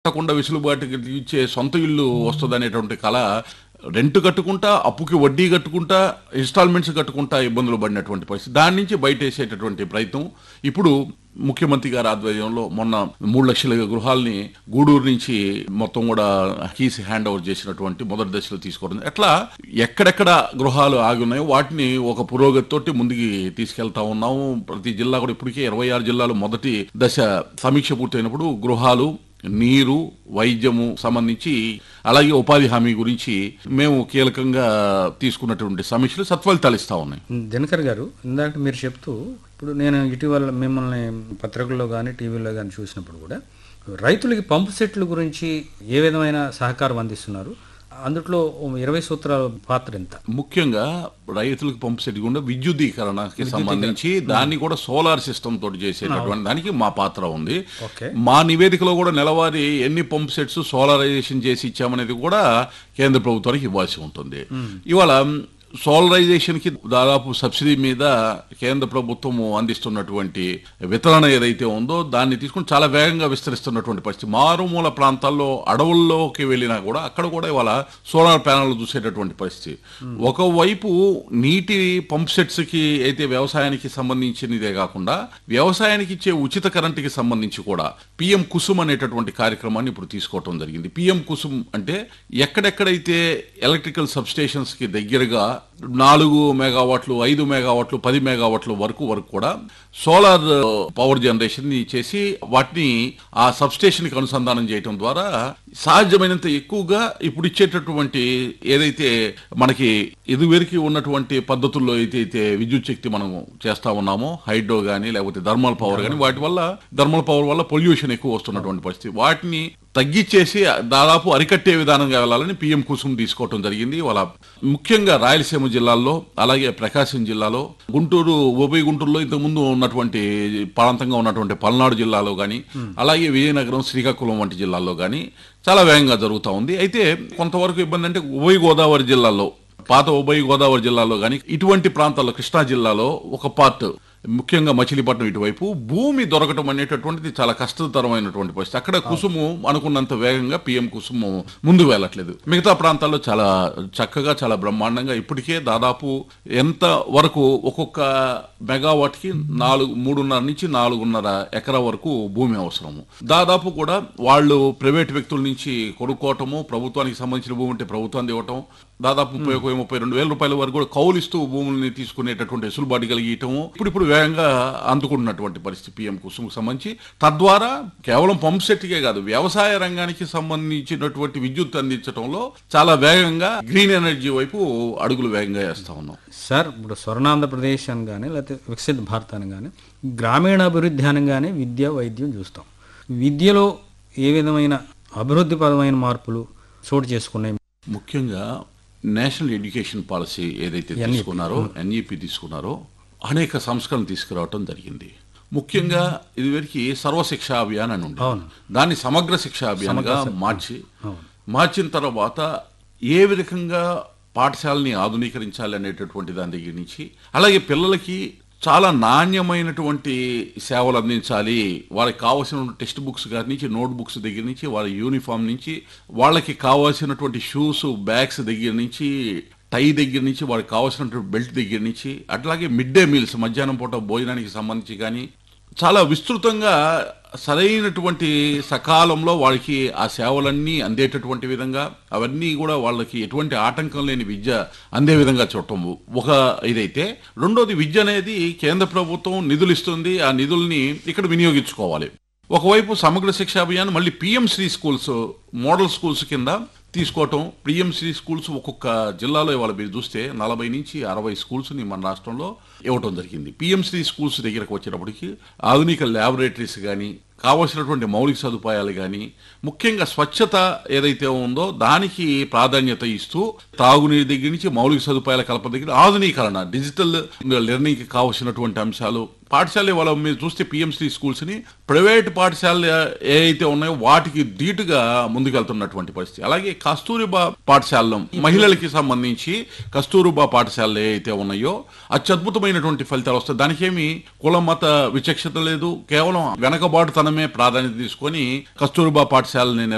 కట్టకుండా వెసులుబాటుకి ఇచ్చే సొంత ఇల్లు వస్తుందనేటువంటి కళ రెంట్ కట్టుకుంటా అప్పుకి వడ్డీ కట్టుకుంటా ఇన్స్టాల్మెంట్స్ కట్టుకుంటా ఇబ్బందులు పడినటువంటి పరిస్థితి దాని నుంచి బయటేసేటటువంటి ప్రయత్నం ఇప్పుడు ముఖ్యమంత్రి గారి ఆధ్వర్యంలో మొన్న మూడు లక్షల గృహాల్ని గూడూరు నుంచి మొత్తం కూడా కీస్ హ్యాండ్ ఓవర్ చేసినటువంటి మొదటి దశలో తీసుకోవడం ఎట్లా ఎక్కడెక్కడ గృహాలు ఆగి ఉన్నాయో వాటిని ఒక పురోగతితోటి ముందుకి తీసుకెళ్తా ఉన్నాము ప్రతి జిల్లా కూడా ఇప్పటికే ఇరవై ఆరు జిల్లాలు మొదటి దశ సమీక్ష పూర్తయినప్పుడు గృహాలు నీరు వైద్యము సంబంధించి అలాగే ఉపాధి హామీ గురించి మేము కీలకంగా తీసుకున్నటువంటి సమీక్షలు సత్ఫలితాలు ఇస్తా ఉన్నాయి దినకర్ గారు ఇందాక మీరు చెప్తూ ఇప్పుడు నేను ఇటీవల మిమ్మల్ని పత్రికల్లో కానీ టీవీలో కానీ చూసినప్పుడు కూడా రైతులకి పంపు సెట్ల గురించి ఏ విధమైన సహకారం అందిస్తున్నారు అందుట్లో ఇరవై సూత్రాల పాత్ర ఎంత ముఖ్యంగా రైతులకు పంపు సెట్ గుండా విద్యుదీకరణకి సంబంధించి దాన్ని కూడా సోలార్ సిస్టమ్ తోటి చేసేటటువంటి దానికి మా పాత్ర ఉంది ఓకే మా నివేదికలో కూడా నెలవారీ ఎన్ని పంప్ సెట్స్ సోలరైజేషన్ చేసి ఇచ్చామనేది కూడా కేంద్ర ప్రభుత్వానికి ఇవ్వాల్సి ఉంటుంది ఇవాళ సోలరైజేషన్ కి దాదాపు సబ్సిడీ మీద కేంద్ర ప్రభుత్వము అందిస్తున్నటువంటి వితరణ ఏదైతే ఉందో దాన్ని తీసుకుని చాలా వేగంగా విస్తరిస్తున్నటువంటి పరిస్థితి మారుమూల ప్రాంతాల్లో అడవుల్లోకి వెళ్ళినా కూడా అక్కడ కూడా ఇవాళ సోలార్ ప్యానల్ చూసేటటువంటి పరిస్థితి ఒకవైపు నీటి పంప్ సెట్స్ కి అయితే వ్యవసాయానికి సంబంధించినదే కాకుండా వ్యవసాయానికి ఇచ్చే ఉచిత కరెంటుకి సంబంధించి కూడా పిఎం కుసుమ్ అనేటటువంటి కార్యక్రమాన్ని ఇప్పుడు తీసుకోవటం జరిగింది పిఎం కుసుమ్ అంటే ఎక్కడెక్కడైతే ఎలక్ట్రికల్ సబ్స్టేషన్స్ కి దగ్గరగా నాలుగు మెగావాట్లు ఐదు మెగావాట్లు పది మెగావాట్ల వరకు వరకు కూడా సోలార్ పవర్ జనరేషన్ ని చేసి వాటిని ఆ సబ్స్టేషన్ కి అనుసంధానం చేయటం ద్వారా సాధ్యమైనంత ఎక్కువగా ఇప్పుడు ఇచ్చేటటువంటి ఏదైతే మనకి ఇదివరకు ఉన్నటువంటి పద్ధతుల్లో అయితే అయితే విద్యుత్ శక్తి మనం చేస్తా ఉన్నామో హైడ్రో గానీ లేకపోతే థర్మల్ పవర్ గానీ వాటి వల్ల థర్మల్ పవర్ వల్ల పొల్యూషన్ ఎక్కువ వస్తున్నటువంటి పరిస్థితి వాటిని తగ్గించేసి దాదాపు అరికట్టే విధానంగా వెళ్ళాలని పిఎం కుసుమ్ తీసుకోవటం జరిగింది వాళ్ళ ముఖ్యంగా రాయలసీమ జిల్లాల్లో అలాగే ప్రకాశం జిల్లాలో గుంటూరు ఉభయ గుంటూరులో ఇంతకుముందు ఉన్నటువంటి ప్రాంతంగా ఉన్నటువంటి పల్నాడు జిల్లాలో కానీ అలాగే విజయనగరం శ్రీకాకుళం వంటి జిల్లాల్లో కానీ చాలా వేగంగా జరుగుతూ ఉంది అయితే కొంతవరకు ఇబ్బంది అంటే ఉభయ గోదావరి జిల్లాలో పాత ఉభయ గోదావరి జిల్లాలో కానీ ఇటువంటి ప్రాంతాల్లో కృష్ణా జిల్లాలో ఒక పార్ట్ ముఖ్యంగా మచిలీపట్నం ఇటువైపు భూమి దొరకటం అనేటటువంటిది చాలా కష్టతరమైనటువంటి పరిస్థితి అక్కడ కుసుము అనుకున్నంత వేగంగా పిఎం కుసుము ముందు వెళ్ళట్లేదు మిగతా ప్రాంతాల్లో చాలా చక్కగా చాలా బ్రహ్మాండంగా ఇప్పటికే దాదాపు ఎంత వరకు ఒక్కొక్క మెగావాట్ కి నాలుగు మూడున్నర నుంచి నాలుగున్నర ఎకరా వరకు భూమి అవసరము దాదాపు కూడా వాళ్ళు ప్రైవేట్ వ్యక్తుల నుంచి కొనుక్కోవటము ప్రభుత్వానికి సంబంధించిన భూమి ఉంటే ప్రభుత్వాన్ని ఇవ్వటం దాదాపు ముప్పై ఒక ముప్పై రెండు వేల రూపాయల వరకు కూడా కౌలిస్తూ భూముల్ని తీసుకునేటటువంటి వెసులుబాటు కలిగియటము ఇప్పుడు ఇప్పుడు వేగంగా అందుకుంటున్నటువంటి పరిస్థితి పిఎం కుసుమ్కి సంబంధించి తద్వారా కేవలం పంప్ సెట్కే కాదు వ్యవసాయ రంగానికి సంబంధించినటువంటి విద్యుత్ అందించడంలో చాలా వేగంగా గ్రీన్ ఎనర్జీ వైపు అడుగులు వేగంగా వేస్తా ఉన్నాం సార్ ఇప్పుడు స్వర్ణాంధ్రప్రదేశ్ అని కానీ లేకపోతే వికసిత భారత్ అని కానీ గ్రామీణాభివృద్ధి అనగానే విద్య వైద్యం చూస్తాం విద్యలో ఏ విధమైన అభివృద్ధిపరమైన మార్పులు చోటు చేసుకున్నాయి ముఖ్యంగా నేషనల్ ఎడ్యుకేషన్ పాలసీ ఏదైతే తీసుకున్నారో ఎన్ఈపి తీసుకున్నారో అనేక సంస్కరణలు తీసుకురావటం జరిగింది ముఖ్యంగా ఇదివరకు సర్వశిక్ష అభియాన్ అని ఉంది అవును. దాన్ని సమగ్ర శిక్ష అభియాన్గా మార్చి మార్చిన తర్వాత ఏ విధంగా పాఠశాలని ఆధునీకరించాలి అనేటటువంటి దాని దగ్గర నుంచి అలాగే పిల్లలకి చాలా నాణ్యమైనటువంటి సేవలు అందించాలి వాళ్ళకి కావాల్సిన టెక్స్ట్ బుక్స్ గారి నుంచి నోట్ బుక్స్ దగ్గర నుంచి వాళ్ళ యూనిఫామ్ నుంచి వాళ్ళకి కావాల్సినటువంటి షూస్ బ్యాగ్స్ దగ్గర నుంచి టై దగ్గర నుంచి వాళ్ళకి కావాల్సినటువంటి బెల్ట్ దగ్గర నుంచి అట్లాగే మిడ్ డే మీల్స్ మధ్యాహ్నం పూట భోజనానికి సంబంధించి కానీ చాలా విస్తృతంగా సరైనటువంటి సకాలంలో వాళ్ళకి ఆ సేవలన్నీ అందేటటువంటి విధంగా అవన్నీ కూడా వాళ్ళకి ఎటువంటి ఆటంకం లేని విద్య అందే విధంగా చూడటం ఒక ఇదైతే రెండోది విద్య అనేది కేంద్ర ప్రభుత్వం నిధులు ఇస్తుంది ఆ నిధుల్ని ఇక్కడ వినియోగించుకోవాలి ఒకవైపు సమగ్ర శిక్ష అభియాన్ మళ్ళీ PM Shri schools model schools కింద తీసుకోవటం పిఎంసి స్కూల్స్ ఒక్కొక్క జిల్లాలో ఇవాళ మీరు చూస్తే నలభై నుంచి అరవై స్కూల్స్ని మన రాష్ట్రంలో ఇవ్వటం జరిగింది పిఎంసి స్కూల్స్ దగ్గరకు వచ్చేటప్పటికి ఆధునిక ల్యాబొరేటరీస్ కానీ కావలసినటువంటి మౌలిక సదుపాయాలు కానీ ముఖ్యంగా స్వచ్ఛత ఏదైతే ఉందో దానికి ప్రాధాన్యత ఇస్తూ తాగునీరు దగ్గర నుంచి మౌలిక సదుపాయాల కల్పన దగ్గర ఆధునీకరణ డిజిటల్ లెర్నింగ్కి కావలసినటువంటి అంశాలు పాఠశాల వాళ్ళ మీరు చూస్తే పిఎంసీ స్కూల్స్ ని ప్రైవేట్ పాఠశాలలు ఏ అయితే ఉన్నాయో వాటికి ధీటుగా ముందుకెళ్తున్నటువంటి పరిస్థితి అలాగే కస్తూరిబా పాఠశాలలో మహిళలకి సంబంధించి కస్తూరిబా పాఠశాలలు ఏ అయితే ఉన్నాయో అత్యద్భుతమైనటువంటి ఫలితాలు వస్తాయి దానికేమి కుల మత విచక్షత లేదు కేవలం వెనకబాటుతనమే ప్రాధాన్యత తీసుకొని కస్తూరిబా పాఠశాలని